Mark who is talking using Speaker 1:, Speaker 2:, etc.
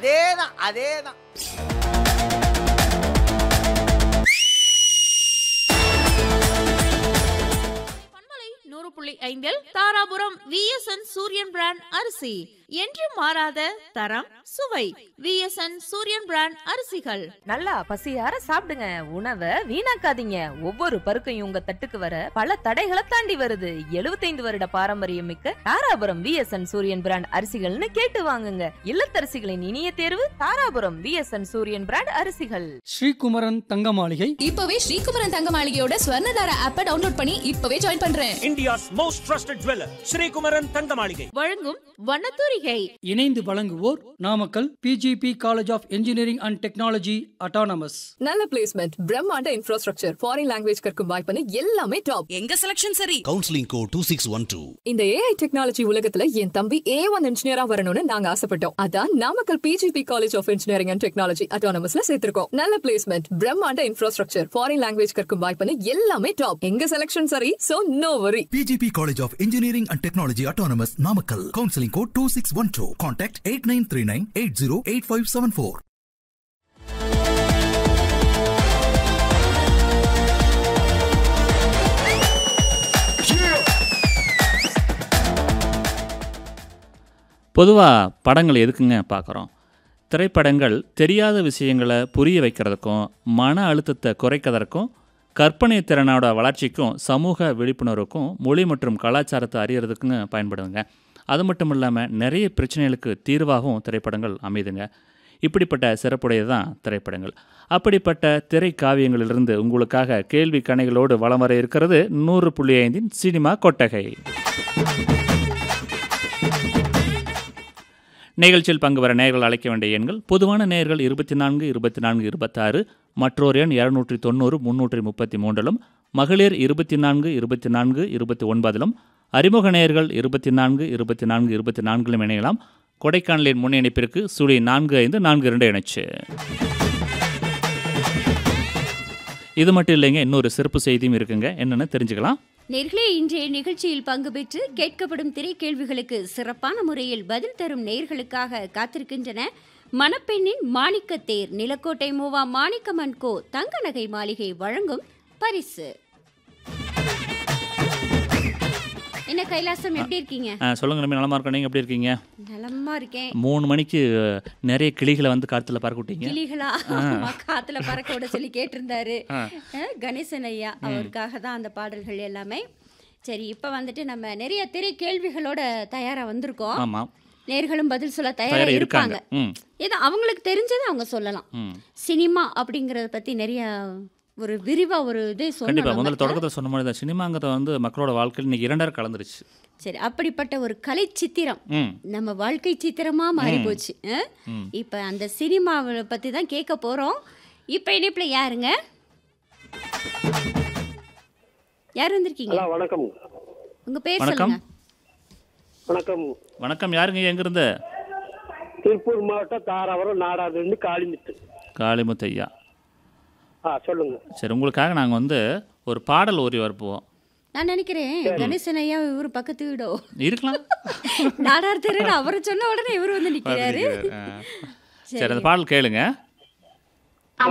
Speaker 1: அதேதான் அதேதான்
Speaker 2: பண்பலை நூறு புள்ளி ஐந்தில் தாராபுரம் விஎஸ்என் சூரியன் பிராண்ட் அரிசி என்று மாறாத தரம் சுவை விஎஸ்என் சூரியன் பிராண்ட் அரிசிகள்
Speaker 3: நல்லா பசியார சாப்பிடுங்க உணவை வீணாக்காதீங்க ஒவ்வொரு பருக்கையும் உங்க தட்டுக்கு வர பல தடைகளை தாண்டி வருது 75 வருட பாரம்பரியம் மிக்க தாராபுரம் விஎஸ்என் சூரியன் பிராண்ட் அரிசிகள்னு கேட்டு வாங்குங்க இல்லத்தரசிகளின் இனிய தேர்வு தாராபுரம் விஎஸ்என் சூரியன் பிராண்ட் அரிசிகள்
Speaker 4: ஸ்ரீகுமரன் தங்க மாளிகை
Speaker 5: இப்பவே ஸ்ரீகுமரன் தங்க மாளிகையோட ஸ்வர்ணதார ஆப்பை டவுன்லோட் பண்ணி இப்பவே ஜாயின் பண்றேன்
Speaker 6: India's most trusted jeweler, Sri Kumaran Thangamaligai.
Speaker 2: வழங்கும் வண்ணத்தூரிகை
Speaker 4: இணைந்து வழங்குவோர் Namakkal PGP college of engineering and technology autonomous
Speaker 7: நல்ல பிளேஸ்மெண்ட் பிரம்மாண்ட இன்ஃப்ராஸ்ட்ரக்சர் ஃபாரின் லாங்குவேஜ் கற்கும் வாய்ப்புன்னு எல்லாமே டாப்
Speaker 5: எங்க செலக்ஷன் சரி
Speaker 8: counselling code two six one two
Speaker 7: இந்த ஏஐ டெக்னாலஜி உலகத்துல என் தம்பி ஏ ஒன் இன்ஜினியரா வரணும்னு நாங்க ஆசைப்பட்டோம் அதான் Namakkal PGP college of engineering and technology அட்டானமஸ்ல சேர்த்திருக்கோம் நல்ல பிளேஸ்மெண்ட் பிரம்மாண்ட இன்ஃப்ராஸ்ட்ரக்சர் ஃபாரின் லாங்குவேஜ் கற்கும் வாய்ப்புன்னு எல்லாமே டாப் எங்க செலக்ஷன் சரி so no worry
Speaker 8: PGP College of Engineering and Technology Autonomous Namakkal. Counseling code 2612. Contact 8939 808574.
Speaker 9: பொதுவாக படங்கள் எதுக்குங்க பார்க்குறோம் திரைப்படங்கள் தெரியாத விஷயங்களை புரிய வைக்கிறதுக்கும் மன அழுத்தத்தை குறைக்கிறதற்கும் கற்பனை திறனோட வளர்ச்சிக்கும் சமூக விழிப்புணர்வுக்கும் மொழி மற்றும் கலாச்சாரத்தை அறியறதுக்குங்க பயன்படுதுங்க அது மட்டும் இல்லாமல் நிறைய பிரச்சனைகளுக்கு தீர்வாகவும் திரைப்படங்கள் அமையுதுங்க இப்படிப்பட்ட சிறப்புடையது தான் திரைப்படங்கள் அப்படிப்பட்ட திரைக்காவியங்களிலிருந்து உங்களுக்காக கேள்வி கணைகளோடு வலம் வர இருக்கிறது நூறு புள்ளி ஐந்தின் சினிமா கொட்டகை நிகழ்ச்சியில் பங்கு பெற நேயர்கள் அழைக்க வேண்டிய எண்கள் பொதுவான நேயர்கள் இருபத்தி நான்கு இருபத்தி நான்கு இருபத்தாறு மற்றொரு எண் இரநூற்றி தொண்ணூறு முன்னூற்றி முப்பத்தி மூன்றிலும் மகளிர் இருபத்தி நான்கு இருபத்தி நான்கு இருபத்தி ஒன்பதிலும் அறிமுக நேயர்கள் இருபத்தி நான்கு இருபத்தி நான்கு இருபத்தி நான்கிலும் இணையலாம் கொடைக்கானலின் முன் இணைப்பிற்கு சுழி நான்கு ஐந்து நான்கு இரண்டு இணைச்சு இது மட்டும் இல்லைங்க இன்னொரு சிறப்பு செய்தியும் இருக்குங்க என்னென்னு தெரிஞ்சுக்கலாம்
Speaker 10: நேர்களே இன்றைய நிகழ்ச்சியில் பங்கு பெற்று கேட்கப்படும் திரை கேள்விகளுக்கு சிறப்பான முறையில் பதில் தரும் நேர்களுக்காக காத்திருக்கின்றன மணப்பெண்ணின் மாணிக்கத்தேர் நிலக்கோட்டை மூவா மாணிக்கமன் கோ தங்க நகை மாளிகை வழங்கும் பரிசு என்ன கைலாசம் எப்படி இருக்கீங்க
Speaker 9: ஆ, சொல்லுங்க நம்பி நலமா இருக்கோம் நீங்கள் எப்படி இருக்கீங்க
Speaker 10: நலமா இருக்கேன்
Speaker 9: மூணு மணிக்கு அஹ், நிறைய கிளிகளை வந்து காற்றுல பறக்க விட்டீங்க
Speaker 10: கிளிகளா ஆமா, காத்துல பறக்க விட சொல்லி கேட்டிருந்தாரு
Speaker 9: ஆ.
Speaker 10: அஹ், கணேசன் ஐயா அவருக்காக தான் அந்த பாடல்கள் எல்லாமே சரி இப்ப வந்துட்டு நம்ம நிறைய திரை கேள்விகளோட தயாரா வந்திருக்கோம்
Speaker 9: ஆமாம்
Speaker 10: நேர்களும் பதில் சொல்ல தயாரா
Speaker 9: தயாராக
Speaker 10: இருப்பாங்க
Speaker 9: இருக்காங்க ம்
Speaker 10: ஏதோ அவங்களுக்கு தெரிஞ்சதை அவங்க சொல்லலாம்
Speaker 9: ம்
Speaker 10: சினிமா அப்படிங்கறத பத்தி நிறைய ஒரு விரிவா ஒரு இதே
Speaker 9: கண்டிப்பாக முதல்ல
Speaker 10: சொன்னோம்
Speaker 9: தொடக்கத்தில் சொன்ன மாதிரி தான் சினிமாங்கிறத வந்து மக்களோட வாழ்க்கையில் இன்னைக்கு இரண்டரை கலந்துருச்சு
Speaker 10: சரி அப்படிப்பட்ட ஒரு கலை சித்திரம்
Speaker 9: ம்
Speaker 10: நம்ம வாழ்க்கை சித்திரமா மாறி போச்சு அஹ்?
Speaker 9: ம்.
Speaker 10: இப்ப அந்த சினிமாவை பத்தி தான் கேட்க போறோம் இப்ப இணைப்புல யாருங்க யார் வந்திருக்கீங்க
Speaker 11: ஹலோ வணக்கம்
Speaker 10: உங்க பேர்
Speaker 9: வணக்கம்.
Speaker 10: சொல்லுங்க
Speaker 11: வணக்கம்
Speaker 9: வணக்கம் யாருங்க எங்கிருந்து
Speaker 11: திருப்பூர் மாவட்டம் தாராபுரம் நாடாதுன்னு காளிமுத்து
Speaker 9: காளிமுத்து ஐயா
Speaker 11: ஆ சொல்லுங்க
Speaker 9: சரி உங்களுக்காக நாங்கள் வந்து ஒரு பாடல் ஓரி வரப்போவோம்
Speaker 10: நான் நினைக்கிறேன் கணேசன் ஐயா இவரு பக்கத்து வீடோ
Speaker 9: இருக்கலாம்
Speaker 10: நாடார் தெரு அவரை சொன்ன உடனே இவரு வந்து நிக்கிறாரு
Speaker 9: ஆ. சரி அந்த பாடல் கேளுங்க